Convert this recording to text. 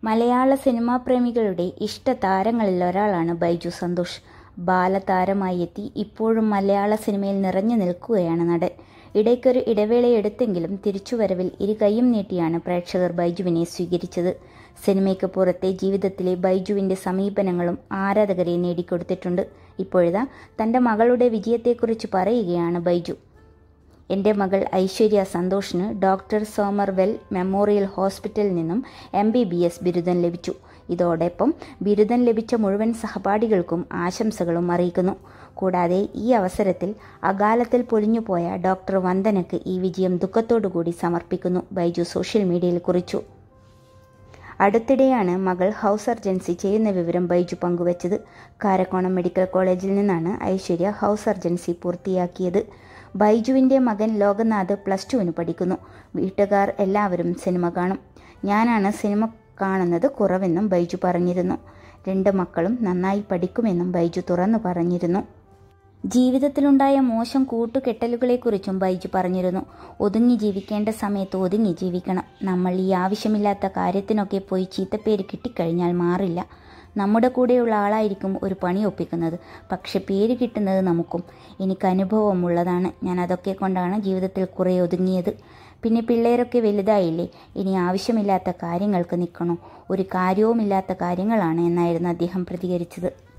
മലയാള സിനിമാ പ്രേമികളുടെ ഇഷ്ട താരങ്ങളിൽ ഒരാളാണ് ബൈജു സന്തോഷ് ബാലതാരമായി എത്തി ഇപ്പോഴും മലയാള സിനിമയിൽ നിറഞ്ഞു നിൽക്കുകയാണ് നടൻ ഇടയ്ക്കൊരു ഇടവേളയെടുത്തെങ്കിലും തിരിച്ചുവരവിൽ ഇരു കൈയും നീട്ടിയാണ് പ്രേക്ഷകർ ബൈജുവിനെ സ്വീകരിച്ചത് സിനിമയ്ക്ക് പുറത്തെ ജീവിതത്തിലെ ബൈജുവിന്റെ സമീപനങ്ങളും ആരാധകരെ നേടിക്കൊടുത്തിട്ടുണ്ട് ഇപ്പോഴിതാ തന്റെ മകളുടെ വിജയത്തെക്കുറിച്ച് പറയുകയാണ് ബൈജു എൻ്റെ മകൾ ഐശ്വര്യ സന്തോഷിന് ഡോക്ടർ സോമർവെൽ മെമ്മോറിയൽ ഹോസ്പിറ്റലിൽ നിന്നും എം ബി ബി എസ് ബിരുദം ലഭിച്ചു ഇതോടൊപ്പം ബിരുദം ലഭിച്ച മുഴുവൻ സഹപാഠികൾക്കും ആശംസകളും അറിയിക്കുന്നു കൂടാതെ ഈ അവസരത്തിൽ അകാലത്തിൽ പൊലിഞ്ഞുപോയ ഡോക്ടർ വന്ദനക്ക് ഈ വിജയം ദുഃഖത്തോടുകൂടി സമർപ്പിക്കുന്നു ബൈജു സോഷ്യൽ മീഡിയയിൽ കുറിച്ചു അടുത്തിടെയാണ് മകൾ ഹൗസ് സർജൻസി ചെയ്യുന്ന വിവരം ബൈജു പങ്കുവച്ചത് കാരക്കോണം മെഡിക്കൽ കോളേജിൽ നിന്നാണ് ഐശ്വര്യ ഹൗസ് സർജൻസി പൂർത്തിയാക്കിയത് ബൈജുവിൻ്റെ മകൻ ലോകനാഥ് പ്ലസ് ടുവിന് പഠിക്കുന്നു വീട്ടുകാർ എല്ലാവരും സിനിമ കാണും ഞാനാണ് സിനിമ കാണുന്നത് കുറവെന്നും ബൈജു പറഞ്ഞിരുന്നു രണ്ട് മക്കളും നന്നായി പഠിക്കുമെന്നും ബൈജു തുറന്നു പറഞ്ഞിരുന്നു ജീവിതത്തിലുണ്ടായ മോശം കൂട്ടുകെട്ടലുകളെക്കുറിച്ചും ബൈജു പറഞ്ഞിരുന്നു ഒതുങ്ങി ജീവിക്കേണ്ട സമയത്ത് ഒതുങ്ങി ജീവിക്കണം നമ്മൾ ഈ ആവശ്യമില്ലാത്ത കാര്യത്തിനൊക്കെ പോയി ചീത്തപ്പേര് കിട്ടിക്കഴിഞ്ഞാൽ മാറില്ല നമ്മുടെ കൂടെയുള്ള ആളായിരിക്കും ഒരു പണി ഒപ്പിക്കുന്നത് പക്ഷെ പേര് കിട്ടുന്നത് നമുക്കും എനിക്ക് അനുഭവമുള്ളതാണ് ഞാൻ അതൊക്കെ കൊണ്ടാണ് ജീവിതത്തിൽ കുറേ ഒതുങ്ങിയത് പിന്നെ പിള്ളേരൊക്കെ വലുതായില്ലേ ഇനി ആവശ്യമില്ലാത്ത കാര്യങ്ങൾക്ക് നിൽക്കണോ ഒരു കാര്യവുമില്ലാത്ത കാര്യങ്ങളാണ് എന്നായിരുന്നു അദ്ദേഹം പ്രതികരിച്ചത്